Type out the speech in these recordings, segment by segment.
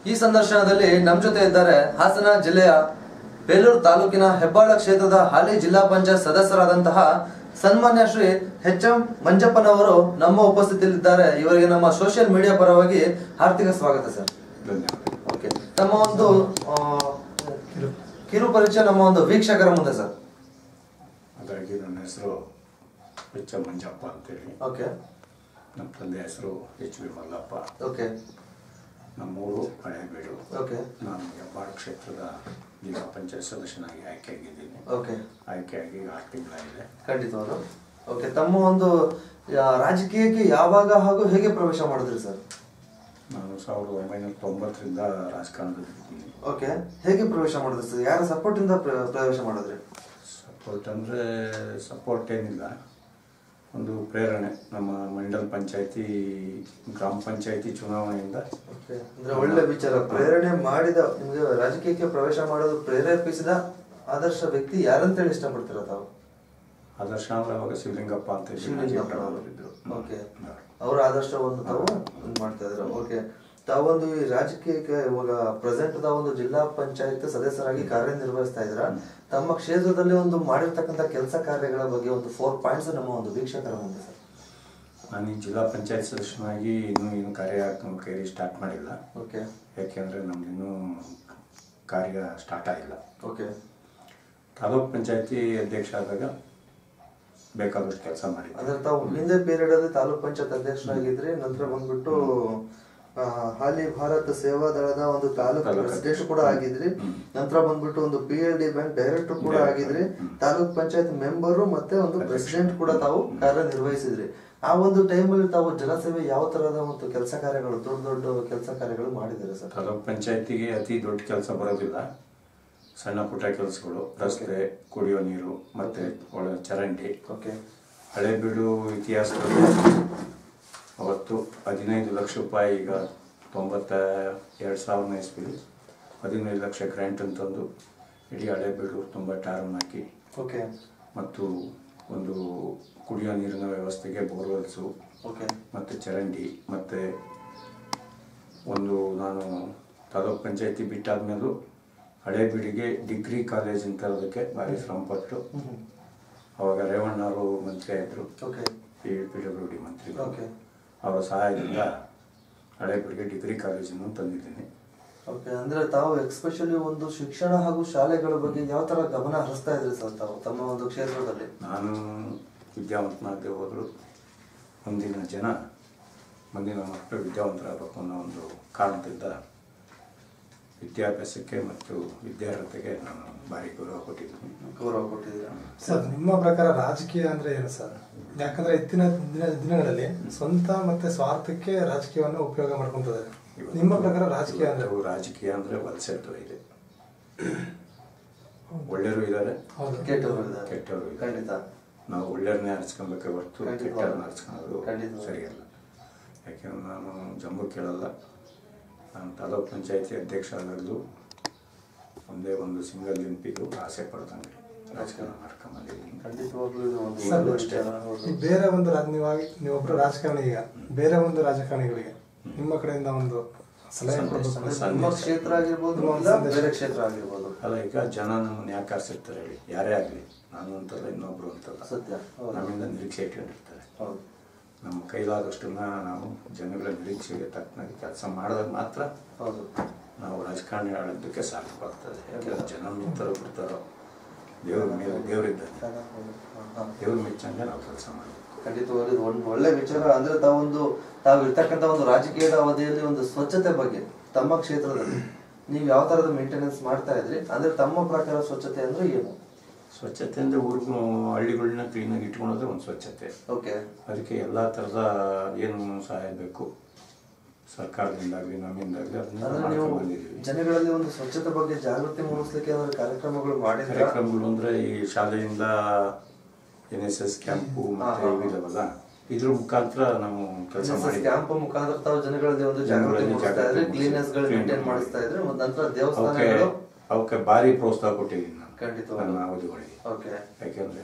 ಈ ಸಂದರ್ಶನದಲ್ಲಿ ನಮ್ಮ ಜೊತೆ ಇದ್ದಾರೆ ಹಾಸನ ಜಿಲ್ಲೆಯ ಬೇಲೂರು ತಾಲೂಕಿನ ಹೆಬ್ಬಾಳ ಕ್ಷೇತ್ರದ ಹಾಲಿ ಜಿಲ್ಲಾ ಪಂಚಾಯತ್ ಸದಸ್ಯರಾದಂತಹ ಸನ್ಮಾನ್ಯ ಶ್ರೀ ಎಚ್ ಎಂ ಮಂಜಪ್ಪನವರು ನಮ್ಮ ಉಪಸ್ಥಿತಿಯಲ್ಲಿದ್ದಾರೆ ಇವರಿಗೆ ನಮ್ಮ ಸೋಷಿಯಲ್ ಮೀಡಿಯಾ ಪರವಾಗಿ ಹಾರ್ದಿಕ ಸ್ವಾಗತ ಸರ್ ಧನ್ಯವಾದ ಓಕೆ ತಮ್ಮ ಒಂದು ಆ, ಕಿರು ಪರಿಚಯ ನಮ್ಮ ಒಂದು ವೀಕ್ಷಕರ ಮುಂದೆ ಸರ್ ಹಾಗಾಗಿ ನನ್ನ ಹೆಸರು ಎಚ್ ಎಂ ಮಂಜಪ್ಪ ಅಂತೇಳಿ ಓಕೆ ನಮ್ಮ ತಂದೆ ಹೆಸರು ಎಚ್ ವಿ ಮಲ್ಲಪ್ಪ ಓಕೆ ನಮ್ಮೂರು ಹಳೇಬೀಡು ಓಕೆ ನಾನು ಹೆಬ್ಬಾಳ ಕ್ಷೇತ್ರದ ಜಿಲ್ಲಾ ಪಂಚಾಯತ್ ಸದಸ್ಯನಾಗಿ ಆಯ್ಕೆಯಾಗಿದ್ದೀನಿ ಓಕೆ ಆಯ್ಕೆಯಾಗಿ ಆರು ತಿಂಗಳಾಗಿದೆ ಖಂಡಿತವಾಗ್ಲು ಓಕೆ ತಮ್ಮ ಒಂದು ಯಾ- ರಾಜಕೀಯಕ್ಕೆ ಯಾವಾಗ ಹಾಗೂ ಹೇಗೆ ಪ್ರವೇಶ ಮಾಡಿದ್ರಿ ಸರ್ ನಾನು ಸಾವಿರದ ಒಂಬೈನೂರ ತೊಂಬತ್ತರಿಂದ ರಾಜಕಾರಣದಲ್ಲಿದ್ದೀನಿ ಓಕೆ ಹೇಗೆ ಪ್ರವೇಶ ಮಾಡಿದ್ರಿ ಸರ್ ಯಾರ ಸಪೋರ್ಟ್ ಇಂದ ಪ್ರ- ಪ್ರವೇಶ ಮಾಡಿದ್ರಿ ಸಪೋರ್ಟ್ ಅಂದರೆ ಸಪೋರ್ಟ್ ಏನಿಲ್ಲ ಒಂದು ಪ್ರೇರಣೆ ನಮ್ಮ ಮಂಡಲ್ ಪಂಚಾಯತಿ ಗ್ರಾಮ ಪಂಚಾಯತಿ ಚುನಾವಣೆಯಿಂದ ಓಕೆ ಅಂದ್ರೆ ಒಳ್ಳೆ ವಿಚಾರ ಪ್ರೇರಣೆ ಮಾಡಿದ ನಿಮ್ಗೆ ರಾಜಕೀಯಕ್ಕೆ ಪ್ರವೇಶ ಮಾಡೋದು ಪ್ರೇರೇಪಿಸಿದ ಆದರ್ಶ ವ್ಯಕ್ತಿ ಯಾರಂತೇಳಿ ಇಷ್ಟಪಡ್ತೀರ ತಾವು ಆದರ್ಶ ಅಂದ್ರೆ ಅವಾಗ ಶಿವಲಿಂಗಪ್ಪ ಅಂತ ಹೇಳಿ ಶಿವಲಿಂಗಪ್ಪ ಮಾಜಿ ಅವರು. ಇದ್ರು. ಓಕೆ ಹ್ಮ್. ಅವರ ಆದರ್ಶವನ್ನು ತಾವು ಇದ್ ಮಾಡ್ತಾ ಇದ್ರ ಓಕೆ ತಾವೊಂದು ಈ ರಾಜಕೀಯಕ್ಕೆ ಇವಾಗ ಪ್ರೆಸೆಂಟ್ ಒಂದು ಜಿಲ್ಲಾ ಪಂಚಾಯತ್ ಸದಸ್ಯರಾಗಿ ಕಾರ್ಯನಿರ್ವಹಿಸ್ತಾ ಇದ್ರ ತಮ್ಮ ಕ್ಷೇತ್ರದಲ್ಲಿ ಒಂದು ಮಾಡಿರ್ತಕ್ಕಂಥ ಕೆಲಸ ಕಾರ್ಯಗಳ ಬಗ್ಗೆ ಒಂದು ಫೋರ್ ಪಾಯಿಂಟ್ಸ್ ನಮ್ಮ ಒಂದು ವೀಕ್ಷಕರ ಮುಂದೆ ಸರ್ ನಾನು ಈ ಜಿಲ್ಲಾ ಪಂಚಾಯತ್ ಸದಸ್ಯನಾಗಿ ಇನ್ನೂ ಏನು ಕಾರ್ಯ ಕೈಲಿ ಸ್ಟಾರ್ಟ್ ಮಾಡಿಲ್ಲ ಓಕೆ ಯಾಕೆಂದರೆ ನಮ್ದಿನ್ನೂ ಕಾರ್ಯ ಸ್ಟಾರ್ಟ್ ಆಗಿಲ್ಲ ಓಕೆ ತಾಲೂಕ್ ಪಂಚಾಯತಿ ಅಧ್ಯಕ್ಷ ಆದಾಗ ಬೇಕಾದಷ್ಟು ಕೆಲಸ ಮಾಡಿದ್ದೆ ಅಂದ್ರೆ ತಾವು ಹಿಂದೆ ಪೀರಿಯಡ್ ಅಲ್ಲಿ ತಾಲೂಕ್ ಪಂಚಾಯತ್ ಅಧ್ಯಕ್ಷರಾಗಿದ್ರಿ ನಂತರ ಬಂದ್ಬಿಟ್ಟು ಆ, ಹಾಲಿ ಭಾರತ ಸೇವಾ ದಳದ ಒಂದು ತಾಲೂಕ್ ತಾಲೂಕು ಪ್ರೆಸಿಡೆಂಟ್ ಕೂಡ ಆಗಿದ್ರಿ ಹ್ಮ್. ನಂತರ ಬಂದ್ಬಿಟ್ಟು ಒಂದು P L D bank director ಕೂಡ Director. ಆಗಿದ್ರಿ ಹ್ಮ್. ತಾಲೂಕ್ ಪಂಚಾಯತ್ ಮೆಂಬರು ಮತ್ತೆ ಒಂದು ಅಧ್ಯಕ್ಷ. ಪ್ರೆಸಿಡೆಂಟ್ ಕೂಡ ತಾವು ಕಾರ್ಯನಿರ್ವಹಿಸಿದ್ರಿ ಆ ಒಂದು ಟೈಮಲ್ಲಿ ತಾವು ಜನಸೇವೆ ಯಾವ ತರಹದ ಒಂದು ಕೆಲಸ ಕಾರ್ಯಗಳು ದೊಡ್ಡ ದೊಡ್ಡ ಕೆಲಸ ಕಾರ್ಯಗಳು ಮಾಡಿದ್ದೀರಾ ಸರ್ ತಾಲೂಕ್ ಪಂಚಾಯತಿಗೆ ಅತಿ ದೊಡ್ಡ ಕೆಲಸ ಬರೋದಿಲ್ಲ ಸಣ್ಣ ಪುಟ್ಟ ಕೆಲಸಗಳು ರಸ್ತೆ ಕುಡಿಯೋ ನೀರು ಮತ್ತೆ ಒಳ ಚರಂಡಿ ಓಕೆ ಹಳೇಬೀಡು ಇತಿಹಾಸದಲ್ಲಿ ಅವತ್ತು ಹದಿನೈದು ಲಕ್ಷ ರೂಪಾಯಿ ಈಗ ತೊಂಬತ್ತ ಎರಡು ಸಾವಿರನ ಇಸ್ವಿಲಿ ಹದಿನೈದು ಲಕ್ಷ ಗ್ರ್ಯಾಂಟ್ ಅಂತಂದು ಇಡೀ ಹಳೇಬೀಡು ತುಂಬ ಟಾರನ್ ಹಾಕಿ ಓಕೆ ಮತ್ತು ಒಂದು ಕುಡಿಯೋ ನೀರಿನ ವ್ಯವಸ್ಥೆಗೆ ಬೋರ್ವೆಲ್ಸು ಓಕೆ ಮತ್ತು ಚರಂಡಿ ಮತ್ತು ಒಂದು ನಾನು ತಾಲೂಕ್ ಪಂಚಾಯತಿ ಬಿಟ್ಟಾದ್ಮೇಲೂ ಹಳೇಬೀಡಿಗೆ ಡಿಗ್ರಿ ಕಾಲೇಜ್ ಅಂತ ಅದಕ್ಕೆ ಭಾರಿ ಶ್ರಮಪಟ್ಟು ಅವಾಗ ರೇವಣ್ಣ ಅವರು ಮಂತ್ರಿ ಆಯಿದ್ರು okay P P W D ಮಂತ್ರಿ ಓಕೆ ಅವರ ಸಹಾಯದಿಂದ ಹಳೇಬೀಡಿಗೆ ಡಿಗ್ರಿ ಕಾಲೇಜನ್ನು ತಂದಿದ್ದೀನಿ ಓಕೆ ಅಂದ್ರೆ ತಾವು ಎಕ್ಸ್ಪೆಷಲಿ ಒಂದು ಶಿಕ್ಷಣ ಹಾಗೂ ಶಾಲೆಗಳ ಬಗ್ಗೆ ಯಾವ ತರ ಗಮನ ಹರಿಸ್ತಾ ಇದ್ರಿ ಸರ್ ತಾವು ತಮ್ಮ ಒಂದು ಕ್ಷೇತ್ರದಲ್ಲಿ ನಾನು ವಿದ್ಯಾವಂತನಾಗದೆ ಹೋದರೂ ಮುಂದಿನ ಜನ ಮುಂದಿನ ಮಕ್ಕಳು ವಿದ್ಯಾವಂತರಾಗಬೇಕು ಅನ್ನೋ ಒಂದು ಕಾರಣದಿಂದ ವಿದ್ಯಾಭ್ಯಾಸಕ್ಕೆ ಮತ್ತು ವಿದ್ಯಾರ್ಹತೆಗೆ ನಾನು ಭಾರಿ ಗೌರವ ಕೊಟ್ಟಿದ್ದೀನಿ ಗೌರವ ಕೊಟ್ಟಿದ್ದೀರಾ ಸರ್ ನಿಮ್ಮ ಪ್ರಕಾರ ರಾಜಕೀಯ ಅಂದ್ರೆ ಏನು ಸರ್ ಯಾಕಂದ್ರೆ ಇತ್ತಿನ ದಿನ ದಿನಗಳಲ್ಲಿ ಸ್ವಂತ ಮತ್ತೆ ಸ್ವಾರ್ಥಕ್ಕೆ ರಾಜಕೀಯವನ್ನು ಉಪಯೋಗ ಮಾಡ್ಕೊಂತಿದ್ದಾರೆ ಇವತ್ತು- ನಿಮ್ಮ ಪ್ರಕಾರ ರಾಜಕೀಯ ಅಂದ್ರೆ ಇವತ್ತು ರಾಜಕೀಯ ಅಂದರೆ ವಲಸೆತ್ವ ಇದೆ ಒಳ್ಳೆಯರು ಇದ್ದಾರೆ ಹೌದು ಕೆಟ್ಟವರು ಇದ್ದಾರೆ. ಕೆಟ್ಟವರು ಇದ್ದಾರೆ. ಖಂಡಿತ ನಾವು ಒಳ್ಳೆಯವ್ರನ್ನೇ ಆರಿಸ್ಕೊಬೇಕೆ ಹೊರತು ಖಂಡಿತ. ಕೆಟ್ಟವ್ರನ್ನ ಆರಿಸ್ಕೊಳ್ಳೋದು ಖಂಡಿತ. ಸರಿಯಲ್ಲ ಯಾಕೆಂದ್ರೆ ನಾನು ಜಂಬು ಕೇಳಲ್ಲ ನಾನು ತಾಲೂಕ್ ಪಂಚಾಯತಿ ಅಧ್ಯಕ್ಷ ಆದಾಗಲೂ ಒಂದೇ ಒಂದು ಸಿಂಗಲ್ ಎಂ ಪಿಗೂ ಆಸೆ ಪಡ್ದಂಗೆ ರಾಜಕಾರಣ ಮಾಡ್ಕೊಂಬಂದಿದ್ದೀನಿ ಖಂಡಿತವಾಗ್ಲೂ ಇದು ಒಂದು ಸರ್, ಒಳ್ಳೆ ವಿಚಾರ. ಹೌದು. ಈ ಬೇರೆ ಒಂದು ರಾಜ- ನೀವಾಗಿ ನೀವೊಬ್ರು ರಾಜಕಾರಣಿ ಈಗ ಬೇರೆ ಒಂದು ರಾಜಕಾರಣಿಗಳಿಗೆ ನಿಮ್ಮ ಕಡೆಯಿಂದ ಒಂದು ಸಲಹೆ ಸಂದೇಶ. ಕೊಡಬೇಕು ಅಂದ್ರೆ ನಿಮ್ಮ ಕ್ಷೇತ್ರ ಆಗಿರ್ಬೋದು ನಿಮ್ಮ ಇಲ್ಲ ಸಂದೇಶ. ಬೇರೆ ಕ್ಷೇತ್ರ ಆಗಿರ್ಬೋದು ಅಲ್ಲ ಈಗ ಜನ ನಮ್ಮನ್ನು ಯಾಕೆ ಆರಿಸಿರ್ತಾರೆ ಹೇಳಿ ಯಾರೇ ಆಗಲಿ ನಾನು ಅಂತಲ್ಲ ಇನ್ನೊಬ್ರು ಅಂತಲ್ಲ ಸತ್ಯ ಹೌದು. ನಮ್ಮಿಂದ ನಿರೀಕ್ಷೆ ಇಟ್ಕೊಂಡಿರ್ತಾರೆ ಹೌದು ನಮ್ಮ ಕೈಲಾದಷ್ಟನ್ನ ನಾವು ಜನಗಳ ನಿರೀಕ್ಷೆಗೆ ತಕ್ಕನಾಗಿ ಕೆಲಸ ಮಾಡಿದಾಗ ಮಾತ್ರ ಹೌದು ನಾವು ರಾಜಕಾರಣಿ ಆಡೋದಕ್ಕೆ ಸಾಧ್ಯವಾಗ್ತದೆ ಯಾಕೆಂದ್ರೆ ಜನ ಮಿತ್ತರೋ ಬಿಡ್ತಾರೋ ದೇವ್ರ ಮೇಲೆ ದೇವರಿದ್ದಾನೆ ಹೌದು. ಹಾ, ಹಾ. ದೇವ್ರ ಮೆಚ್ಚಂಗೆ ನಾವು ಕೆಲಸ ಮಾಡಬೇಕು ಖಂಡಿತವಾಗ್ಲೂ ಇದು ಒಂದು ಒಳ್ಳೆ ವಿಚಾರ ಅಂದ್ರೆ ತಾವೊಂದು ತಾವು ಇರ್ತಕ್ಕಂಥ ಒಂದು ರಾಜಕೀಯದ ಅವಧಿಯಲ್ಲಿ ಒಂದು ಸ್ವಚ್ಛತೆ ಬಗ್ಗೆ ತಮ್ಮ ಕ್ಷೇತ್ರದಲ್ಲಿ ನೀವು ಯಾವ ತರದ ಮೇಂಟೆನೆನ್ಸ್ ಮಾಡ್ತಾ ಇದ್ರಿ ಅಂದ್ರೆ ತಮ್ಮ ಪ್ರಕಾರ ಸ್ವಚ್ಛತೆ ಅಂದ್ರೆ ಏನು ಸ್ವಚ್ಛತೆ ಅಂದರೆ ಊರಿಗೂ ಹಳ್ಳಿಗಳನ್ನ ಕ್ಲೀನಾಗಿ ಇಟ್ಕೊಳ್ಳೋದೇ ಒಂದು ಸ್ವಚ್ಛತೆ ಓಕೆ ಅದಕ್ಕೆ ಎಲ್ಲ ಥರದ ಏನು ಸಹಾಯ ಬೇಕು ಸರ್ಕಾರದಿಂದಾಗಲಿ ನಮ್ಮಿಂದಾಗಲಿ ಅದನ್ನ ಅಂದ್ರೆ ನೀವು ಮಾಡ್ಕೊಂಡು ಬಂದಿದ್ದೀವಿ ಜನಗಳಲ್ಲಿ ಒಂದು ಸ್ವಚ್ಛತೆ ಬಗ್ಗೆ ಜಾಗೃತಿ ಮೂಡಿಸ್ಲಿಕ್ಕೆ ಏನಾದ್ರು ಕಾರ್ಯಕ್ರಮಗಳು ಮಾಡಿದ್ರೆ ಕಾರ್ಯಕ್ರಮಗಳು ಅಂದರೆ ಈ ಶಾಲೆಯಿಂದ ಎನ್ ಎಸ್ ಎಸ್ ಕ್ಯಾಂಪು ಮತ್ತೆ ಹಾ, ಹಾ. ಇವಿದಾವಲ್ಲ ಇದ್ರ ಮುಖಾಂತರ ನಾವು ಕೆಲಸ ಮಾಡಿ ಕ್ಯಾಂಪ್ ಮುಖಾಂತರ ತಾವು ಜನಗಳಲ್ಲಿ ಒಂದು ಜಾಗೃತಿ ಜನಗಳಲ್ಲಿ ಮೂಡಿಸ್ತಾ ಜಾಗೃತಿ ಇದ್ರಿ ಮೂಡಿಸಿ, ಕ್ಲೀನೆಸ್ ಗಳು clean ಮೇಂಟೈನ್ ಮಾಡಿ. ಮಾಡಿಸ್ತಾ ಇದ್ರಿ ಮತ್ತೆ ನಂತರ ಅವಕ್ಕೆ ದೇವಸ್ಥಾನಗಳು ಅವಕ್ಕೆ ಭಾರಿ ಪ್ರೋತ್ಸಾಹ ಕೊಟ್ಟಿದ್ದೀನಿ ನಾನು ಖಂಡಿತವಾಗ್ಲೂ. ನನ್ನ ಅವಧಿಗಳಿಗೆ ಓಕೆ ಯಾಕೆಂದರೆ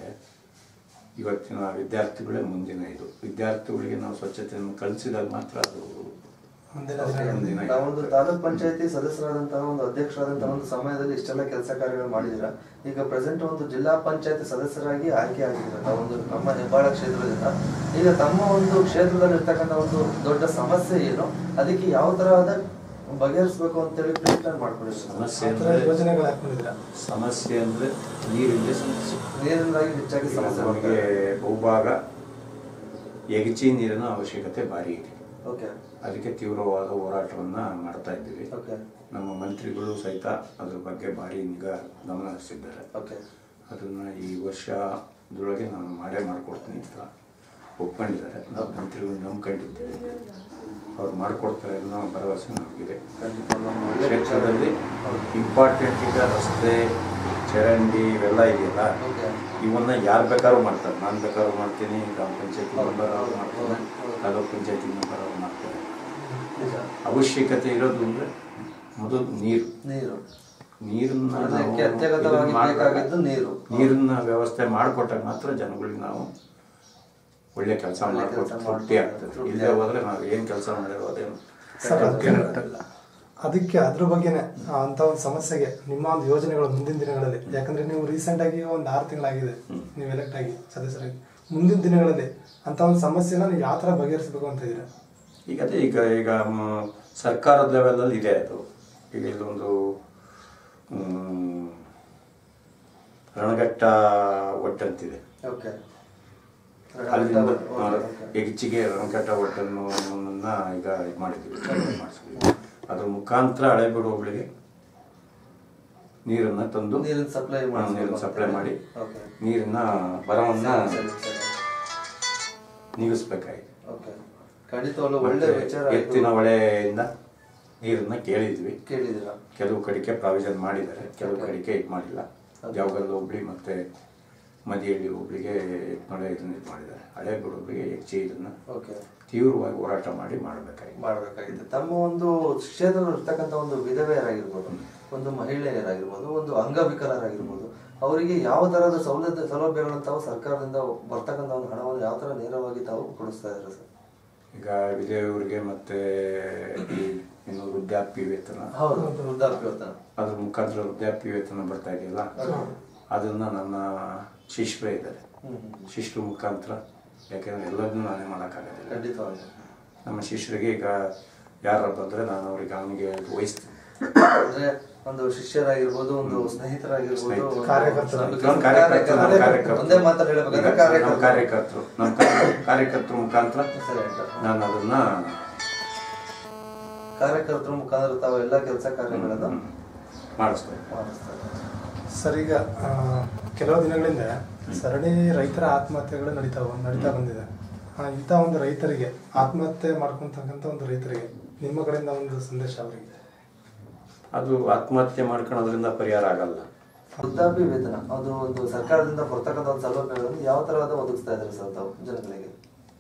ಇವತ್ತಿನ ವಿದ್ಯಾರ್ಥಿಗಳೇ ಮುಂದಿನ ಇದು ವಿದ್ಯಾರ್ಥಿಗಳಿಗೆ ನಾವು ಸ್ವಚ್ಛತೆಯನ್ನು ಕಲಿಸಿದಾಗ ಮಾತ್ರ ಅದು ಮುಂದಿನ ಓಕೆ. ದಿನಗಳಲ್ಲಿ ದಿನ ತಾವೊಂದು ತಾಲೂಕ್ ಪಂಚಾಯತಿ ಸದಸ್ಯರಾದಂತಹ ಒಂದು ಅಧ್ಯಕ್ಷರಾದಂತಹ ಒಂದು ಸಮಯದಲ್ಲಿ ಇಷ್ಟೆಲ್ಲ ಕೆಲಸ ಕಾರ್ಯಗಳು ಮಾಡಿದಿರಾ ಈಗ ಪ್ರೆಸೆಂಟ್ ಒಂದು ಜಿಲ್ಲಾ ಪಂಚಾಯತ್ ಸದಸ್ಯರಾಗಿ ಆಯ್ಕೆ ಆಗಿದ್ದೀರಾ ತಾವೊಂದು ನಮ್ಮ ಹೆಬ್ಬಾಳ ಕ್ಷೇತ್ರದಿಂದ ಈಗ ತಮ್ಮ ಒಂದು ಕ್ಷೇತ್ರದಲ್ಲಿ ಇರ್ತಕ್ಕಂಥ ಒಂದು ದೊಡ್ಡ ಸಮಸ್ಯೆ ಏನು ಅದಕ್ಕೆ ಯಾವ ತರಹದ ಬಗೆಹರಿಸಬೇಕು ಅಂತೇಳಿ ಪ್ಲಾನ್ ಮಾಡ್ಕೊಂಡಿದ್ದೀರಾ ಸಮಸ್ಯೆ ಆ ಥರ ಅಂದ್ರೆ ಯೋಜನೆಗಳು ಹಾಕೊಂಡಿದ್ದೀರಾ ಸಮಸ್ಯೆ ಅಂದ್ರೆ ನೀರಿನ ಸಮಸ್ಯೆ ನೀರಿನಿಂದಾಗಿ ಹೆಚ್ಚಾಗಿ ಈಗ ಸಮಸ್ಯೆ ನಮಗೆ ಬಹುಭಾಗ ಎಗಚಿ ನೀರಿನ ಅವಶ್ಯಕತೆ ಭಾರಿ ಇದೆ ಓಕೆ ಅದಕ್ಕೆ ತೀವ್ರವಾದ ಹೋರಾಟವನ್ನ ಮಾಡ್ತಾ ಇದ್ದೀವಿ ಓಕೆ ನಮ್ಮ ಮಂತ್ರಿಗಳು ಸಹಿತ ಅದ್ರ ಬಗ್ಗೆ ಭಾರಿ ನಿಗಾ ಗಮನ ಹರಿಸಿದ್ದಾರೆ ಓಕೆ ಅದನ್ನ ಈ ವರ್ಷದೊಳಗೆ ನಾನು ಮಾಡೇ ಮಾಡ್ಕೊಡ್ತೀನಿ ಅಂತ ಒಪ್ಕೊಂಡಿದ್ದಾರೆ ನಾವು ಮಂತ್ರಿಗಳು ನಂಬ್ಕೊಂಡಿದ್ದೇವೆ ಅವ್ರು ಮಾಡ್ಕೊಡ್ತಾರೆ ಅನ್ನೋ ಭರವಸೆ ನಮಗಿದೆ ಖಂಡಿತ ನಮ್ಮ ಒಳ್ಳೆ ಕ್ಷೇತ್ರದಲ್ಲಿ ಇಂಪಾರ್ಟೆಂಟ್ ಈಗ ರಸ್ತೆ ಚರಂಡಿ ಇವೆಲ್ಲ ಇದೆಯಲ್ಲ ಓಕೆ ಇವನ್ನ ಯಾರು ಬೇಕಾದ್ರೂ ಮಾಡ್ತಾರೆ ನಾನು ಬೇಕಾದ್ರೂ ಮಾಡ್ತೀನಿ ಗ್ರಾಮ ಪಂಚಾಯತಿ ಮೆಂಬರ್ ಅವ್ರು ಮಾಡ್ತಾರೆ ತಾಲೂಕ್ ಪಂಚಾಯತಿ ಮೆಂಬರ್ ಅವ್ರು ಮಾಡ್ತಾರೆ ನಿಜ ಅವಶ್ಯಕತೆ ಇರೋದು ಅಂದ್ರೆ ಮೊದಲು ನೀರು ನೀರು ನೀರನ್ನ ನಾವು ಅದಕ್ಕೆ ಅತ್ಯಗತವಾಗಿ ಇದನ್ನ ಮಾಡ್ದಾಗ ಬೇಕಾಗಿದ್ದು ನೀರು. ನೀರನ್ನ ವ್ಯವಸ್ಥೆ ಮಾಡಿಕೊಟ್ಟಾಗ ಮಾತ್ರ ಜನಗಳಿಗೆ ನಾವು ಒಳ್ಳೆ ಕೆಲಸ ಒಳ್ಳೆ ಮಾಡ್ಕೊಟ್ಟು ಕೆಲ್ಸ ತೃಪ್ತಿ ಮಾಡ್ಕೊಟ್ಟು ಆಗ್ತದೆ ತೃಪ್ತಿ ಇಲ್ಲದೆ ಹೋದ್ರೆ ನಾವು ಏನು ಕೆಲಸ ಮಾಡಿರೋ ಅದೇನು ಸರ್, ತೃಪ್ತಿ ಅದಕ್ಕೆ- ಇರುತ್ತಲ್ಲ. ಅದಕ್ಕೆ ಅದ್ರ ಬಗ್ಗೆನೆ ಆ, ಅಂತ ಒಂದು ಸಮಸ್ಯೆಗೆ ನಿಮ್ಮ ಒಂದು ಯೋಜನೆಗಳು ಮುಂದಿನ ದಿನಗಳಲ್ಲಿ ಯಾಕಂದ್ರೆ ನೀವು ರೀಸೆಂಟ್ ಆಗಿ ಒಂದು ಆರು ತಿಂಗಳಾಗಿದೆ ನೀವು ಎಲೆಕ್ಟ್ ಆಗಿ ಸದಸ್ಯರಾಗಿ ಮುಂದಿನ ದಿನಗಳಲ್ಲಿ ಅಂತ ಒಂದು ಸಮಸ್ಯೆನ ನೀವು ಯಾವ ತರ ಬಗೆಹರಿಸಬೇಕು ಅಂತ ಇದ್ದೀರಾ ಈಗ ಅದೇ ಈಗ ಈಗ ಮ್, ಸರ್ಕಾರದ ಲೆವೆಲಲ್ಲಿ ಇದೆ ಅದು ಈಗ ಇಲ್ಲೊಂದು ಮ್, ರಣಘಟ್ಟ ಒಟ್ಟಂತಿದೆ ಓಕೆ ಅಲ್ಲಿಂದ ಹೆಚ್ಚಿಗೆ ರಣಘಟ್ಟ ಒಟ್ಟನ್ನು ಈಗ ಇದು ಮಾಡಿದ್ದೀವಿ ಮಾಡಿಸಿದ್ವಿ ಅದ್ರ ಮುಖಾಂತರ ಹಳೆಬೀಡು ಹೋಬಳಿಗೆ ನೀರನ್ನ ತಂದು ನೀರಿನ ಸಪ್ಲೈ ಹಾ, ನೀರನ್ನ ಸಪ್ಲೈ ಮಾಡಿ ಓಕೆ ನೀರಿನ ಬರವನ್ನ ಸರಿ ಸರಿ ನೀಗಿಸ್ಬೇಕಾಗಿದೆ ಓಕೆ ಖಂಡಿತವಾಗ್ಲೂ ಒಳ್ಳೆ ಮತ್ತೆ ವಿಚಾರ ಇದು. ಎತ್ತಿನ ಹೊಳೆಯಿಂದ ನೀರನ್ನ ಕೇಳಿದ್ವಿ ಕೇಳಿದ್ದೀರಾ ಕೆಲವು ಕಡೆಗೆ ಪ್ರಾವಿಷನ್ ಮಾಡಿದ್ದಾರೆ ಕೆಲವು ಕಡೆಗೆ ಇದು ಮಾಡಿಲ್ಲ ಜಾವಗಲ್ ಹೋಬಳಿ ಮತ್ತೆ ಮದಿಹಳ್ಳಿ ಹೋಬಳಿಗೆ ಮಳೆ ಇದನ್ನ ಇದು ಮಾಡಿದ್ದಾರೆ ಹಳೆಬೀಡು ಹೋಬಳಿಗೆ ಹೆಚ್ಚಿ ಇದನ್ನ ಓಕೆ ತೀವ್ರವಾಗಿ ಹೋರಾಟ ಮಾಡಿ ಮಾಡಬೇಕಾಗಿದೆ ಮಾಡಬೇಕಾಗಿದೆ ತಮ್ಮ ಒಂದು ಕ್ಷೇತ್ರದಲ್ಲಿ ಇರ್ತಕ್ಕಂಥ ಒಂದು ವಿಧವೆಯರಾಗಿರ್ಬೋದು ಒಂದು ಮಹಿಳೆಯರಾಗಿರ್ಬೋದು ಒಂದು ಅಂಗವಿಕಲರಾಗಿರ್ಬೋದು ಅವರಿಗೆ ಯಾವ ತರಹದ ಸೌಲಭ್ಯ ಸೌಲಭ್ಯಗಳನ್ನು ತಾವು ಸರ್ಕಾರದಿಂದ ಬರ್ತಕ್ಕಂಥ ಒಂದು ಹಣವನ್ನು ಯಾವ ತರ ನೇರವಾಗಿ ತಾವು ಕೊಡಿಸ್ತಾ ಇದ್ದಾರೆ ಸರ್ ಈಗ ವಿಜಯವರಿಗೆ ಮತ್ತೆ ಈ ಇನ್ನು ವೃದ್ಧಾಪ್ಯ ವೇತನ ಹೌದು ವೃದ್ಧಾಪ್ಯ ವೇತನ ಅದ್ರ ಮುಖಾಂತರ ವೃದ್ಧಾಪ್ಯ ವೇತನ ಬರ್ತಾ ಇದೆಯಲ್ಲ ಅದನ್ನ ನನ್ನ ಶಿಷ್ಯರೇ ಇದ್ದಾರೆ ಹ್ಮ್ ಹ್ಮ್. ಶಿಷ್ಯರ ಮುಖಾಂತರ ಯಾಕೆಂದ್ರೆ ಎಲ್ಲದನ್ನೂ ನಾನೇ ಮಾಡೋಕ್ಕಾಗೋದಿಲ್ಲ ಖಂಡಿತವಾಗಿ ನಮ್ಮ ಶಿಷ್ಯರಿಗೆ ಈಗ ಯಾರು ಬಂದ್ರೆ ನಾನು ಅವ್ರಿಗೆ ಅವನಿಗೆ ವಹಿಸ್ತೀನಿ ಅಂದ್ರೆ ಒಂದು ಶಿಷ್ಯರಾಗಿರ್ಬೋದು ಒಂದು ಸ್ನೇಹಿತರಾಗಿರ್ಬೋದು ಸ್ನೇಹಿತರು. ಒಂದು ಕಾರ್ಯಕರ್ತರು. ಒಂದು ನಮ್ಮ ಕಾರ್ಯಕರ್ತರು, ನಮ್ಮ ಕಾರ್ಯಕರ್ತರು. ಕಾರ್ಯಕರ್ತರು. ಒಂದೇ ಮಾತಲ್ಲಿ ಹೇಳ್ಬೇಕಂದ್ರೆ ಈಗ ನಮ್ಮ ಕಾರ್ಯಕರ್ತರು ಕಾರ್ಯಕರ್ತರು ನಮ್ಮ ಕಾರ್ಯ- ಕಾರ್ಯಕರ್ತರ ಮುಖಾಂತರ ಸರಿ ಆಯ್ತು. ನಾನು ಅದನ್ನ ಕಾರ್ಯಕರ್ತರ ಮುಖಾಂತರ ತಾವು ಎಲ್ಲ ಕೆಲಸ ಕಾರ್ಯಗಳನ್ನು ಹ್ಮ್, ಮಾಡಿಸ್ತೇನೆ ಮಾಡಿಸ್ತಾರೆ ಸರ್ ಈಗ ಆ, ಕೆಲವು ದಿನಗಳಿಂದ ಸರಣಿ ರೈತರ ಆತ್ಮಹತ್ಯೆಗಳು ನಡೀತಾ ನಡೀತಾ ಬಂದಿದೆ ಆ, ಇಂಥ ಒಂದು ರೈತರಿಗೆ ಆತ್ಮಹತ್ಯೆ ಮಾಡ್ಕೊಂತಕ್ಕಂಥ ಒಂದು ರೈತರಿಗೆ ನಿಮ್ಮ ಕಡೆಯಿಂದ ಒಂದು ಸಂದೇಶ ಅವರಿಗೆ ಅದು ಆತ್ಮಹತ್ಯೆ ಮಾಡ್ಕೊಳ್ಳೋದ್ರಿಂದ ಪರಿಹಾರ ಆಗಲ್ಲ ವೃದ್ಧಾಪ್ಯ ವೇತನ ಅದು ಒಂದು ಸರ್ಕಾರದಿಂದ ಬರ್ತಕ್ಕಂಥ ಒಂದು ಸೌಲಭ್ಯಗಳನ್ನು ಯಾವ ತರಹದ ಒದಗಿಸ್ತಾ ಇದ್ದಾರೆ ಸರ್ ತಾವು ಜನಗಳಿಗೆ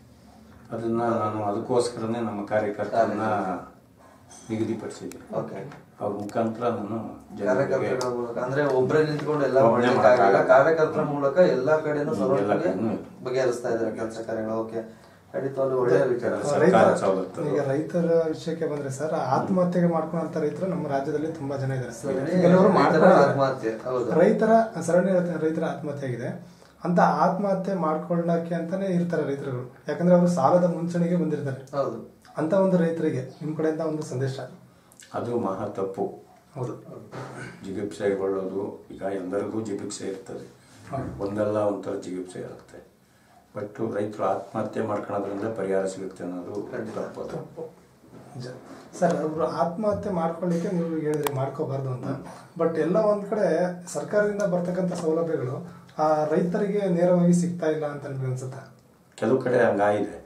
ಅದನ್ನ ನಾನು ಅದಕ್ಕೋಸ್ಕರನೇ ನಮ್ಮ ಕಾರ್ಯಕರ್ತರನ್ನ ನಿಗದಿಪಡಿಸಿದ್ದೆ ಓಕೆ ಅವ್ರ ಮುಖಾಂತರ ನಾನು ಜನರಿಗೆ ಕಾರ್ಯಕರ್ತರ ಮೂಲಕ ಅಂದ್ರೆ ಒಬ್ಬರೇ ನಿಂತ್ಕೊಂಡು ಎಲ್ಲ ಒಬ್ನೇ ಮಾಡ್ಲಿಕ್ಕಾಗಲ್ಲ ಮಾಡಕ್ಕಾಗಲ್ಲ. ಕಾರ್ಯಕರ್ತರ ಮೂಲಕ ಎಲ್ಲಾ ಕಡೆನೂ ಎಲ್ಲ ಸೌಲಭ್ಯ ಕಡೆನೂ. ಬಗೆಹರಿಸ್ತಾ ಇದ್ದಾರೆ ಕೆಲಸ ಕಾರ್ಯಗಳು ಓಕೆ ಖಂಡಿತವಾಗ್ಲೂ ಒಳ್ಳೆಯ ವಿಚಾರ ಸರ್ಕಾರ ರೈತರ ಸವಲತ್ತು. ಈಗ ರೈತರ ವಿಷಯಕ್ಕೆ ಬಂದ್ರೆ ಸರ್ ಆತ್ಮಹತ್ಯೆಗೆ ಮಾಡ್ಕೊಂಡಂತ ರೈತರು ನಮ್ಮ ರಾಜ್ಯದಲ್ಲಿ ತುಂಬಾ ಜನ ಇದ್ದಾರೆ ಸರಣಿ ಕೆಲವರು ರೈತರ ಮಾಡ್ಕೊಂಡಿದ್ದಾರೆ. ಆತ್ಮಹತ್ಯೆ, ಹೌದು. ರೈತರ ಸರಣಿ ರೈತ- ರೈತರ ಆತ್ಮಹತ್ಯೆ ಆಗಿದೆ ಅಂತ ಆತ್ಮಹತ್ಯೆ ಮಾಡ್ಕೊಳ್ಳಕ್ಕೆ ಅಂತಾನೆ ಇರ್ತಾರೆ ರೈತರುಗಳು ಯಾಕಂದ್ರೆ ಅವರು ಸಾಲದ ಮುಂಚೂಣಿಗೆ ಬಂದಿರ್ತಾರೆ ಹೌದು ಅಂತ ಒಂದು ರೈತರಿಗೆ ನಿಮ್ ಕಡೆಯಿಂದ ಒಂದು ಸಂದೇಶ ಅದು ಮಹಾ ತಪ್ಪು ಹೌದು ಜಿಗುಪ್ಸೆಗೊಳ್ಳೋದು ಈಗ ಎಲ್ಲರಿಗೂ ಜಿಗುಪ್ಸೆ ಇರ್ತದೆ ಒಂದಲ್ಲ ಒಂಥರ ಜಿಗುಪ್ಸೆ ಇರುತ್ತೆ ಬಟ್ ರೈತರು ಆತ್ಮಹತ್ಯೆ ಮಾಡ್ಕೊಳ್ಳೋದ್ರಿಂದ ಪರಿಹಾರ ಸಿಗುತ್ತೆ ಅನ್ನೋದು ತಪ್ಪು ಅದು. ತಪ್ಪು ನಿಜ ಸರ್ ಅವರು ಆತ್ಮಹತ್ಯೆ ಮಾಡ್ಕೊಳ್ಳಿಕ್ಕೆ ನೀವು ಹೇಳಿದ್ರಿ ಮಾಡ್ಕೋಬಾರ್ದು ಅಂತ ಬಟ್ ಎಲ್ಲ ಒಂದ್ ಕಡೆ ಸರ್ಕಾರದಿಂದ ಬರ್ತಕ್ಕಂಥ ಸೌಲಭ್ಯಗಳು ಆ ರೈತರಿಗೆ ನೇರವಾಗಿ ಸಿಗ್ತಾ ಇಲ್ಲ ಅಂತ ನಿಮ್ಗೆ ಅನ್ಸುತ್ತಾ ಕೆಲವು ಕಡೆ ಹಂಗಾಗಿದೆ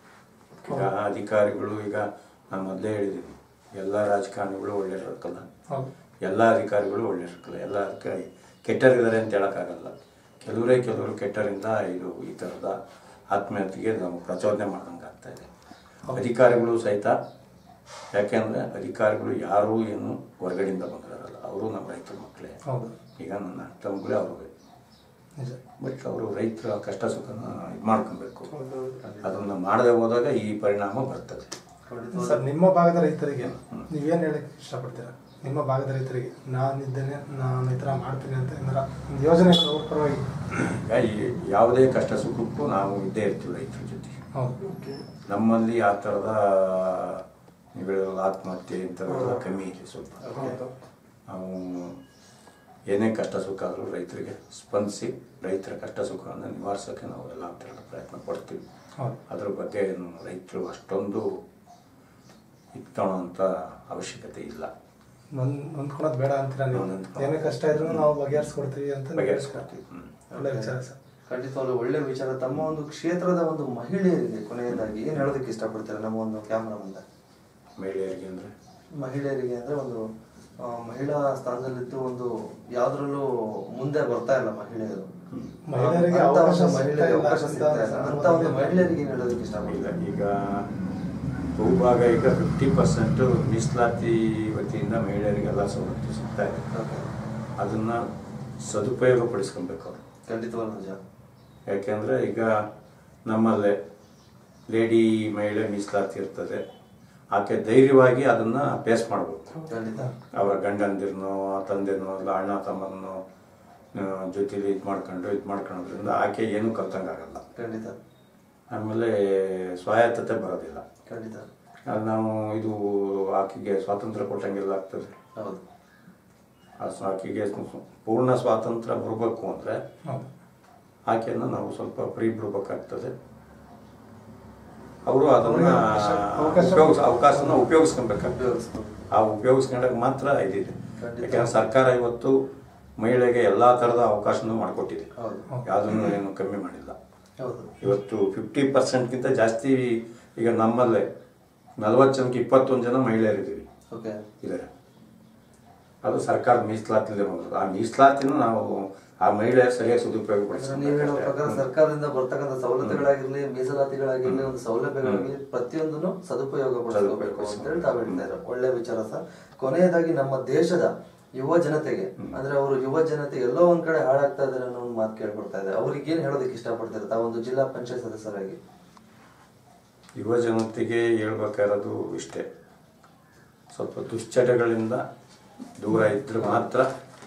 ಈಗ ಅಧಿಕಾರಿಗಳು ಈಗ ನಾನು ಮೊದಲೇ ಹೇಳಿದ್ದೀನಿ ಎಲ್ಲ ರಾಜಕಾರಣಿಗಳು ಒಳ್ಳೆಯವ್ರಕ್ಕಲ್ಲ ಹೌದು ಎಲ್ಲ ಅಧಿಕಾರಿಗಳು ಒಳ್ಳೆಯವ್ರಕ್ಕಲ್ಲ ಎಲ್ಲ ಅಧಿಕಾರಿ ಕೆಟ್ಟರಿದ್ದಾರೆ ಅಂತ ಹೇಳೋಕ್ಕಾಗಲ್ಲ ಕೆಲವರೇ ಕೆಲವರು ಕೆಟ್ಟರಿಂದ ಇದು ಈ ಥರದ ಆತ್ಮಹತ್ಯೆಗೆ ನಾವು ಪ್ರಚೋದನೆ ಮಾಡ್ದಂಗೆ ಆಗ್ತಾ ಇದೆ ಅಧಿಕಾರಿಗಳು ಸಹಿತ ಯಾಕೆಂದ್ರೆ ಅಧಿಕಾರಿಗಳು ಯಾರೂ ಏನು ಹೊರಗಡೆಯಿಂದ ಬಂದಿರಲ್ಲ ಅವರು ನಮ್ಮ ರೈತರ ಮಕ್ಕಳೇ ಹೌದು ಈಗ ನನ್ನ ತಮ್ಮಗಳೇ ಅವರು ನಿಜ ಬಟ್ ಅವರು ರೈತರ ಕಷ್ಟ ಸುಖನ ಇದು ಮಾಡ್ಕೊಬೇಕು ಹೌದು ಅದನ್ನ ಮಾಡದೆ ಹೋದಾಗ ಈ ಪರಿಣಾಮ ಬರ್ತದೆ ಸರ್ ನಿಮ್ಮ ಭಾಗದ ರೈತರಿಗೆ ನೀವೇನ್ ಹೇಳಕ್ ಇಷ್ಟಪಡ್ತೀರಾ ನಿಮ್ಮ ಭಾಗದ ರೈತರಿಗೆ ನಾನಿದ್ದೇನೆ ನಾನು ಈ ಥರ ಮಾಡ್ತೀನಿ ಅಂತ ಏನಾರ ಒಂದು ಯೋಜನೆಗಳು ಅವ್ರ ಪರವಾಗಿ ಈಗ ಈ ಯಾವುದೇ ಕಷ್ಟ ಸುಖಕ್ಕೂ ನಾವು ಇದ್ದೇ ಇರ್ತೀವಿ ರೈತರ ಜೊತೆ ಹೌದು ನಮ್ಮಲ್ಲಿ ಆ ಥರದ ನೀವು ಹೇಳೋದು ಆತ್ಮಹತ್ಯೆ ಇಂಥವೆಲ್ಲ ಕಮ್ಮಿ ಇದೆ ಸ್ವಲ್ಪ ಹೌದು ನಾವು ಏನೇ ಕಷ್ಟ ಸುಖ ಆದರೂ ರೈತರಿಗೆ ಸ್ಪಂದಿಸಿ ರೈತರ ಕಷ್ಟ ಸುಖವನ್ನು ನಿವಾರಿಸೋಕ್ಕೆ ನಾವು ಎಲ್ಲ ಥರದ ಪ್ರಯತ್ನ ಪಡ್ತೀವಿ ಹೌದು ಅದ್ರ ಬಗ್ಗೆ ಏನು ರೈತರು ಅಷ್ಟೊಂದು ಇಟ್ಕೊಳ್ಳೋಂಥ ಅವಶ್ಯಕತೆ ಇಲ್ಲ ನೊಂದ್ ನೊಂದ್ಕೊಳೋದು ಬೇಡ ಅಂತೀರಾ ನೀವು ನೊಂದ್ಕೊಳೋದು. ಏನೇ ಕಷ್ಟ ಇದ್ರು ನಾವು ಬಗೆಹರಿಸ್ಕೊಡ್ತೀವಿ ಅಂತ ನೀವು ಬಗೆಹರಿಸ್ಕೊಡ್ತೀವಿ ಹ್ಮ್. ಒಳ್ಳೆ ವಿಚಾರ ಸರ್ ಖಂಡಿತವಾಗ್ಲೂ ಒಳ್ಳೆ ವಿಚಾರ ತಮ್ಮ ಒಂದು ಕ್ಷೇತ್ರದ ಒಂದು ಮಹಿಳೆಯರಿಗೆ ಕೊನೆಯದಾಗಿ ಏನ್ ಹೇಳೋದಕ್ಕೆ ಇಷ್ಟಪಡ್ತೀರಾ ನಮ್ಮ ಒಂದು ಕ್ಯಾಮ್ರಾ ಮುಂದೆ ಮಹಿಳೆಯರಿಗೆ ಅಂದರೆ ಮಹಿಳೆಯರಿಗೆ ಅಂದ್ರೆ ಒಂದು ಆ, ಮಹಿಳಾ ಸ್ಥಾನದಲ್ಲಿದ್ದು ಒಂದು ಯಾವ್ದ್ರಲ್ಲೂ ಮುಂದೆ ಬರ್ತಾ ಇಲ್ಲ ಮಹಿಳೆಯರು ಮಹಿಳೆಯರಿಗೆ ಅಂತ ಅವಕಾಶ ಒಂದು ಮಹಿಳೆಯರಿಗೆ ಸಿಗ್ತಾ ಇಲ್ಲ ಅವಕಾಶ ಅಂತ ಸಿಗ್ತಾ ಇಲ್ಲ ಅಂತ ಒಂದು ಮಹಿಳೆಯರಿಗೆ ಏನ್ ಹೇಳೋದಕ್ಕೆ ಇಲ್ಲ ಇಷ್ಟಪಡ್ತೀರಾ ಈಗ ಬಹುಭಾಗ ಈಗ ಫಿಫ್ಟಿ ಪರ್ಸೆಂಟು ಮೀಸಲಾತಿ ವತಿಯಿಂದ ಮಹಿಳೆಯರಿಗೆಲ್ಲ ಸವಲತ್ತು ಸಿಗ್ತಾ ಇದೆ Okay. ಅದನ್ನ ಸದುಪಯೋಗ ಪಡಿಸ್ಕೊಬೇಕು ಅವರು ಖಂಡಿತವಾಗ್ಲೂ ನಿಜ ಯಾಕೆಂದರೆ ಈಗ ನಮ್ಮಲ್ಲೇ ಲೇಡಿ ಮಹಿಳೆ ಮೀಸಲಾತಿ ಇರ್ತದೆ ಆಕೆ ಧೈರ್ಯವಾಗಿ ಅದನ್ನು ಫೇಸ್ ಮಾಡಬೇಕು ಖಂಡಿತ ಅವರ ಗಂಡಂದಿರನೋ ತಂದೆನೋ ಇಲ್ಲ ಅಣ್ಣ ತಮ್ಮನೋ ಜೊತೆಲಿ ಇದು ಮಾಡ್ಕೊಂಡು ಇದು ಮಾಡ್ಕೊಳ್ಳೋದ್ರಿಂದ ಆಕೆ ಏನೂ ಕಲ್ತಂಗಾಗಲ್ಲ ಖಂಡಿತ ಆಮೇಲೆ ಸ್ವಾಯತ್ತತೆ ಬರೋದಿಲ್ಲ ಖಂಡಿತ ಅದು ನಾವು ಇದು ಆಕೆಗೆ ಸ್ವಾತಂತ್ರ್ಯ ಕೊಟ್ಟಂಗೆಲ್ಲ ಆಗ್ತದೆ ಹೌದು ಆ ಸ್ವ- ಆಕೆಗೆ ಸ್ವ- ಪೂರ್ಣ ಸ್ವಾತಂತ್ರ್ಯ ಬರಬೇಕು ಅಂದರೆ ಹೌದು ಆಕೆಯನ್ನು ನಾವು ಸ್ವಲ್ಪ ಫ್ರೀ ಬಿಡ್ಬೇಕಾಗ್ತದೆ ಅವರು ಅದನ್ನ ಅವಕಾಶ- ಉಪಯೋಗಿಸ್ ಅವಕಾಶನ ಉಪಯೋಗಿಸ್ಕೊಬೇಕಾಗ್ತದೆ ಉಪಯೋಗಿಸ್ಕೊಂಡು. ಆ ಉಪಯೋಗಿಸ್ಕೊಂಡಾಗ ಮಾತ್ರ ಇದಿದೆ ಖಂಡಿತ. ಯಾಕಂದ್ರೆ ಸರ್ಕಾರ ಇವತ್ತು ಮಹಿಳೆಗೆ ಎಲ್ಲ ಥರದ ಅವಕಾಶನೂ ಮಾಡಿಕೊಟ್ಟಿದೆ ಹೌದು ಯಾವುದನ್ನು ಏನು ಕಮ್ಮಿ ಮಾಡಿಲ್ಲ ಹೌದು ಇವತ್ತು ಫಿಫ್ಟಿ ಪರ್ಸೆಂಟ್ಗಿಂತ ಜಾಸ್ತಿ ಈಗ ನಮ್ಮಲ್ಲೇ ನಲವತ್ತು ಜನಕ್ಕೆ ಇಪ್ಪತ್ತೊಂದು ಜನ ಮಹಿಳೆಯರಿದ್ದೀವಿ ಓಕೆ ಇದ್ದಾರೆ ಅದು ಸರ್ಕಾರದ ಮೀಸಲಾತಿಲೇ ಬಂದದ್ದು ಆ ಮೀಸಲಾತಿನ ನಾವು ಆ ಮಹಿಳೆಯರು ಸರಿಯಾಗಿ ಸದುಪಯೋಗ ನೀವು ಹೇಳೋ ಪ್ರಕಾರ ಪಡಿಸ್ಬೇಕು ಸರ್ಕಾರದಿಂದ ಬರ್ತಕ್ಕಂಥ ಸವಲತ್ತುಗಳಾಗಿರ್ಲಿ ಮೀಸಲಾತಿಗಳಾಗಿರ್ಲಿ ಒಂದು ಸೌಲಭ್ಯಗಳಾಗಿರ್ಲಿ ಪ್ರತಿಯೊಂದನ್ನು ಸದುಪಯೋಗ ಪಡಿಸ್ಕೋಬೇಕು ಅಂತ ಹೇಳಿ ತಾವು ಹೇಳ್ತಾ ಇದ್ದಾರೆ ಒಳ್ಳೆ ವಿಚಾರ ಸರ್ ಕೊನೆಯದಾಗಿ ನಮ್ಮ ದೇಶದ ಯುವ ಜನತೆಗೆ ಅಂದ್ರೆ ಅವರು ಯುವ ಜನತೆ ಎಲ್ಲೋ ಒಂದ್ ಕಡೆ ಹಾಳಾಗ್ತಾ ಇದಾರೆ ಅನ್ನೋ ಒಂದು ಮಾತು ಕೇಳ್ಕೊಡ್ತಾ ಇದೆ ಅವ್ರಿಗೆ ಏನ್ ಹೇಳೋದಕ್ಕೆ ಇಷ್ಟಪಡ್ತಾರೆ ತಾವೊಂದು ಜಿಲ್ಲಾ ಪಂಚಾಯತ್ ಸದಸ್ಯರಾಗಿ ಯುವ ಜನತೆಗೆ ಹೇಳ್ಬೇಕಾಗಿರೋದು ಇಷ್ಟೇ ಸ್ವಲ್ಪ ದುಶ್ಚಟಗಳಿಂದ ದೂರ ಇದ್ರೆ ಮಾತ್ರ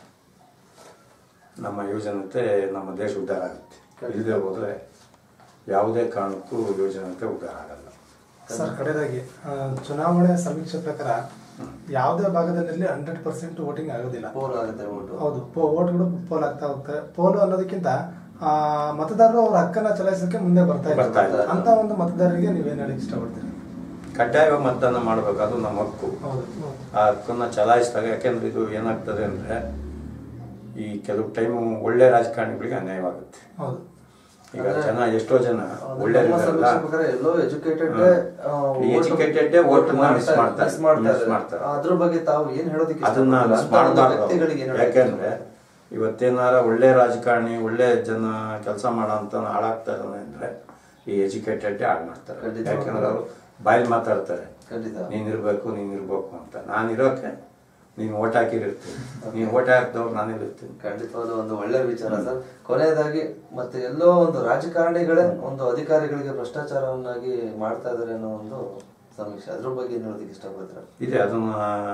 ನಮ್ಮ ಯುವಜನತೆ ನಮ್ಮ ದೇಶ ಉದ್ಧಾರ ಆಗುತ್ತೆ ಇಲ್ಲದೆ ಹೋದರೆ ಯಾವುದೇ ಕಾರಣಕ್ಕೂ ಯುವಜನತೆ ಉದ್ಧಾರ ಆಗಲ್ಲ ಸರ್ ಕಡೆದಾಗಿ ಆ, ಚುನಾವಣೆ ಸಮೀಕ್ಷೆ ಪ್ರಕಾರ ಯಾವುದೇ ಭಾಗದಲ್ಲಿ ಹಂಡ್ರೆಡ್ ಪರ್ಸೆಂಟ್ ವೋಟಿಂಗ್ ಆಗೋದಿಲ್ಲ ಪೋಲ್ ಆಗುತ್ತೆ ಓಟು ಹೌದು ಪೋ ವೋಟ್ಗಳು ಪೋಲ್ ಆಗ್ತಾ ಹೋಗ್ತವೆ ಪೋಲು ಅನ್ನೋದಕ್ಕಿಂತ ಆ, ಮತದಾರರು ಅವ್ರ ಹಕ್ಕನ್ನ ಚಲಾಯಿಸಕ್ಕೆ ಮುಂದೆ ಬರ್ತಾ ಬರ್ತಾ ಇದ್ದಾರೆ ಇಲ್ಲ. ಅಂತ ಒಂದು ಮತದಾರರಿಗೆ ನೀವೇನ್ ಹೇಳಕ್ ಇಷ್ಟಪಡ್ತೀರಿ ಕಡ್ಡಾಯವಾಗಿ ಮತದಾನ ಮಾಡಬೇಕು ಅದು ನಮ್ಮ ಹಕ್ಕು ಹೌದು ಹೌದು. ಆ ಹಕ್ಕನ್ನು ಚಲಾಯಿಸಿದಾಗ ಯಾಕೆಂದ್ರೆ ಇದು ಏನಾಗ್ತದೆ ಅಂದರೆ ಈ ಕೆಲವು ಟೈಮು ಒಳ್ಳೆ ರಾಜಕಾರಣಿಗಳಿಗೆ ಅನ್ಯಾಯವಾಗುತ್ತೆ ಹೌದು ಈಗ ಜನ ಎಷ್ಟೋ ಜನ ಒಳ್ಳೆ ನಮ್ಮ ಸಮೀಕ್ಷೆ ಪ್ರಕಾರ ಎಲ್ಲೋ ಎಜುಕೇಟೆಡ್ Educated vote ನ miss ಮಾಡ್ತಾರೆ. miss ಮಾಡ್ತಾರೆ. ಅದ್ರ ಬಗ್ಗೆ ತಾವು ಏನ್ ಹೇಳೋದಕ್ಕೆ ಅದನ್ನ ಇಷ್ಟಪಡ್ತೀರಾ? ಮಿಸ್ ಅಂತ ಒಂದು ಮಾಡಬಾರ್ದು ವ್ಯಕ್ತಿಗಳಿಗೆ ಏನ್ ಹೇಳೋದಕ್ಕೆ ಯಾಕೆಂದ್ರೆ ಇವತ್ತೇನಾರ ಒಳ್ಳೆ ರಾಜಕಾರಣಿ ಒಳ್ಳೆ ಜನ ಕೆಲಸ ಮಾಡೋಂಥ ಹಾಳಾಗ್ತಾ ಇದ್ದಾನೆ ಅಂದ್ರೆ ಈ ಎಜುಕೇಟೆಡ್ ಹಾಳು ಮಾಡ್ತಾರೆ ಖಂಡಿತ. ಯಾಕೆಂದ್ರೆ ಅವರು ಬಾಯಲ್ಲಿ ಮಾತಾಡ್ತಾರೆ ಖಂಡಿತ ನೀನಿರ್ಬೇಕು ನೀನಿರ್ಬೇಕು ಅಂತ ನಾನಿರೋಕೆ ನೀನು ಓಟ್ ಹಾಕಿರ್ತೀನಿ ನೀನು ಓಟ್ ಹಾಕಿದವ್ರು ನಾನಿರ್ತೀನಿ ಖಂಡಿತವಾದ ಒಂದು ಒಳ್ಳೆ ವಿಚಾರ ಸರ್ ಕೊನೆಯದಾಗಿ ಮತ್ತೆ ಎಲ್ಲೋ ಒಂದು ರಾಜಕಾರಣಿಗಳೇ ಒಂದು ಅಧಿಕಾರಿಗಳಿಗೆ ಭ್ರಷ್ಟಾಚಾರವನ್ನಾಗಿ ಮಾಡ್ತಾ ಇದಾರೆ ಅನ್ನೋ ಒಂದು ಸಮೀಕ್ಷೆ ಅದ್ರ ಬಗ್ಗೆ ಏನ್ ಹೇಳೋದಕ್ಕೆ ಇಷ್ಟಪಡ್ತೀರಾ ಇದೆ ಅದನ್ನು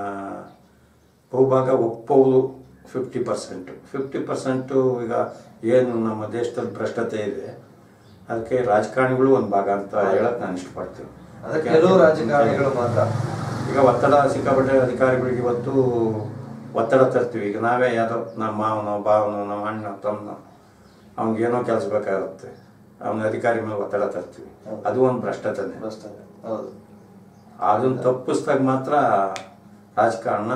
ಬಹುಭಾಗ ಒಪ್ಪೋದು ಫಿಫ್ಟಿ ಪರ್ಸೆಂಟು ಫಿಫ್ಟಿ ಪರ್ಸೆಂಟು ಈಗ ಏನು ನಮ್ಮ ದೇಶದಲ್ಲಿ ಭ್ರಷ್ಟತೆ ಇದೆ ಅದಕ್ಕೆ ರಾಜಕಾರಣಿಗಳು ಒಂದು ಭಾಗ ಅಂತ ಹೇಳಕ್ ನಾನು ಇಷ್ಟಪಡ್ತೀನಿ ಅಂದ್ರೆ ಕೆಲವು ರಾಜಕಾರಣಿಗಳು ಮಾತ್ರ ಈಗ ಒತ್ತಡ ಸಿಕ್ಕಾಪಟ್ಟೆ ಅಧಿಕಾರಿಗಳಿಗೆ ಇವತ್ತು ಒತ್ತಡ ತರ್ತೀವಿ ಈಗ ನಾವೇ ಯಾರೋ ನಮ್ಮ ಮಾವನೋ ಭಾವನೋ ನಮ್ಮ ಅಣ್ಣ ತಮ್ಮನ ಅವ್ನಿಗೇನೋ ಕೆಲಸ ಬೇಕಾಗುತ್ತೆ ಅವನ ಅಧಿಕಾರಿ ಮೇಲೆ ಒತ್ತಡ ತರ್ತೀವಿ ಅದು ಒಂದು ಭ್ರಷ್ಟತೆನೆ ಭ್ರಷ್ಟಾಚಾರ ಹೌದು ಅದನ್ನ ತಪ್ಪಿಸಿದಾಗ ಮಾತ್ರ ರಾಜಕಾರಣ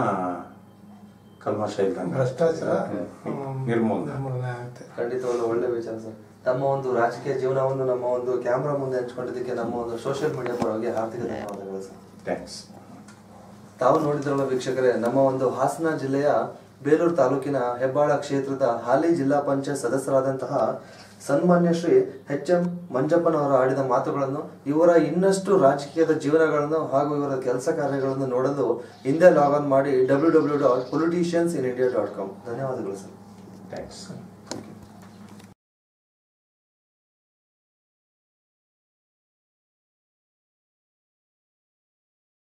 ಕಲ್ಮಶ ಇದ್ದಂಗೆ ಭ್ರಷ್ಟಾಚಾರ ಹ್ಮ್. ಹ್ಮ್, ನಿರ್ಮೂಲನೆ ನಿರ್ಮೂಲನೆ ಆಗುತ್ತೆ ಖಂಡಿತವಾಗ್ಲೂ ಒಳ್ಳೆ ವಿಚಾರ ಸರ್ ತಮ್ಮ ಒಂದು ರಾಜಕೀಯ ಜೀವನವನ್ನು ನಮ್ಮ ಒಂದು ಕ್ಯಾಮ್ರಾ ಮುಂದೆ ಹಂಚ್ಕೊಂಡಿದ್ದಕ್ಕೆ ನಮ್ಮ ಒಂದು ಸೋಷಿಯಲ್ ಮೀಡಿಯಾ ಪರವಾಗಿ ಹಾರ್ದಿಕ ಧನ್ಯವಾದಗಳು ಸರ್ ಥ್ಯಾಂಕ್ಸ್ ತಾವು ನೋಡಿದ್ರಲ್ಲ ವೀಕ್ಷಕರೇ ನಮ್ಮ ಒಂದು ಹಾಸನ ಜಿಲ್ಲೆಯ ಬೇಲೂರು ತಾಲೂಕಿನ ಹೆಬ್ಬಾಳ ಕ್ಷೇತ್ರದ ಹಾಲಿ ಜಿಲ್ಲಾ ಪಂಚಾಯತ್ ಸದಸ್ಯರಾದಂತಹ ಸನ್ಮಾನ್ಯ ಶ್ರೀ ಎಚ್ ಎಂ ಮಂಜಪ್ಪನವರು ಆಡಿದ ಮಾತುಗಳನ್ನು ಇವರ ಇನ್ನಷ್ಟು ರಾಜಕೀಯದ ಜೀವನಗಳನ್ನು ಹಾಗೂ ಇವರ ಕೆಲಸ ಕಾರ್ಯಗಳನ್ನು ನೋಡಲು ಹಿಂದೆ ಲಾಗ್ ಆನ್ ಮಾಡಿ W W dot politicians in India dot com ಧನ್ಯವಾದಗಳು ಸರ್ ಥ್ಯಾಂಕ್ಸ್